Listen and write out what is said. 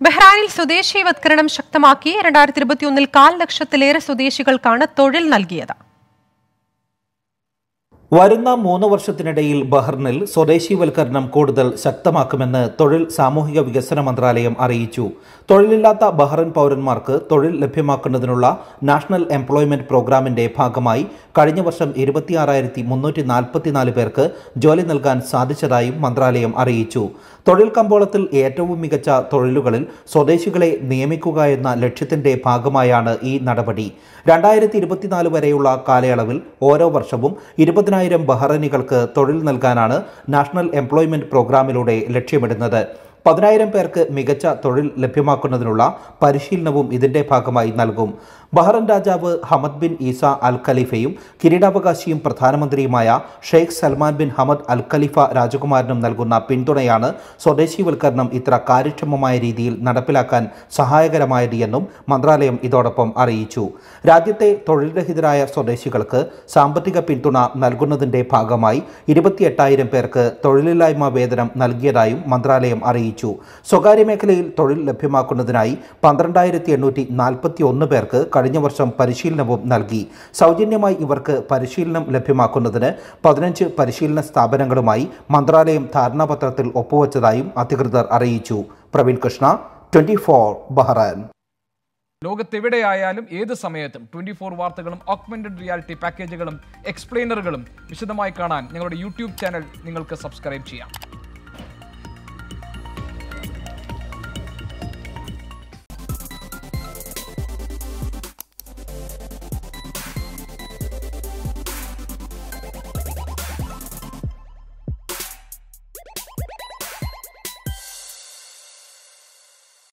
ബഹ്റാനിൽ സ്വദേശീവത്കരണം ശക്തമാക്കി രണ്ടായിരത്തി ഇരുപത്തിയൊന്നിൽ കാൽ ലക്ഷത്തിലേറെ സ്വദേശികൾക്കാണ് തൊഴിൽ നൽകിയത് വരുന്ന മൂന്ന് വർഷത്തിനിടയിൽ ബഹ്റിനിൽ സ്വദേശീവൽക്കരണം കൂടുതൽ ശക്തമാക്കുമെന്ന് തൊഴിൽ സാമൂഹിക വികസന മന്ത്രാലയം അറിയിച്ചു തൊഴിലില്ലാത്ത ബഹ്റിൻ പൗരന്മാർക്ക് തൊഴിൽ ലഭ്യമാക്കുന്നതിനുള്ള നാഷണൽ എംപ്ലോയ്മെന്റ് പ്രോഗ്രാമിന്റെ ഭാഗമായി കഴിഞ്ഞ വർഷം ഇരുപത്തിയാറായിരത്തി മുന്നൂറ്റി നാൽപ്പത്തിനാല് പേർക്ക് ജോലി നൽകാൻ സാധിച്ചതായും മന്ത്രാലയം അറിയിച്ചു തൊഴിൽ കമ്പോളത്തിൽ ഏറ്റവും മികച്ച തൊഴിലുകളിൽ സ്വദേശികളെ നിയമിക്കുക എന്ന ലക്ഷ്യത്തിന്റെ ഭാഗമായാണ് ഈ നടപടി രണ്ടായിരത്തി ഇരുപത്തിനാല് വരെയുള്ള കാലയളവിൽ ഓരോ വർഷവും ഇരുപതിനായിരം ബഹ്റൈനികൾക്ക് തൊഴിൽ നൽകാനാണ് നാഷണൽ എംപ്ലോയ്മെന്റ് പ്രോഗ്രാമിലൂടെ ലക്ഷ്യമിടുന്നത് പതിനായിരം പേർക്ക് മികച്ച തൊഴിൽ ലഭ്യമാക്കുന്നതിനുള്ള പരിശീലനവും ഇതിന്റെ ഭാഗമായി നൽകും ബഹ്റൻ രാജാവ് ഹമദ് ബിൻ ഈസ അൽ ഖലീഫയും കിരീടാവകാശിയും പ്രധാനമന്ത്രിയുമായ Sheikh Salman bin Hamad Al Khalifa രാജകുമാരനും നൽകുന്ന പിന്തുണയാണ് സ്വദേശീവൽക്കരണം ഇത്ര കാര്യക്ഷമമായ രീതിയിൽ നടപ്പിലാക്കാൻ സഹായകരമായത് എന്നും മന്ത്രാലയം ഇതോടൊപ്പം അറിയിച്ചു രാജ്യത്തെ തൊഴിൽരഹിതരായ സ്വദേശികൾക്ക് സാമ്പത്തിക പിന്തുണ നൽകുന്നതിന്റെ ഭാഗമായി ഇരുപത്തിയെട്ടായിരം പേർക്ക് തൊഴിലില്ലായ്മ വേതനം നൽകിയതായും മന്ത്രാലയം അറിയിച്ചു സ്വകാര്യ മേഖലയിൽ തൊഴിൽ ലഭ്യമാക്കുന്നതിനായി പന്ത്രണ്ടായിരത്തി എണ്ണൂറ്റി നാൽപ്പത്തി ഒന്ന് പേർക്ക് കഴിഞ്ഞ വർഷം പരിശീലനവും നൽകി സൗജന്യമായി ഇവർക്ക് പരിശീലനം ലഭ്യമാക്കുന്നതിന് പതിനഞ്ച് പരിശീലന സ്ഥാപനങ്ങളുമായി മന്ത്രാലയം ധാരണാപത്രത്തിൽ ഒപ്പുവച്ചതായും അധികൃതർ അറിയിച്ചു Praveen Krishna twenty four Bahrain ലോകത്തെവിടെയായാലും ഏത് സമയത്തും ട്വന്റി ഫോർ വാർത്തകളും ഓഗ്മെന്റഡ് റിയാലിറ്റി പാക്കേജുകളും എക്സ്പ്ലെയിനറുകളും വിശദമായി കാണാൻ ഞങ്ങളുടെ യൂട്യൂബ് ചാനൽ നിങ്ങൾക്ക് സബ്സ്ക്രൈബ് ചെയ്യാം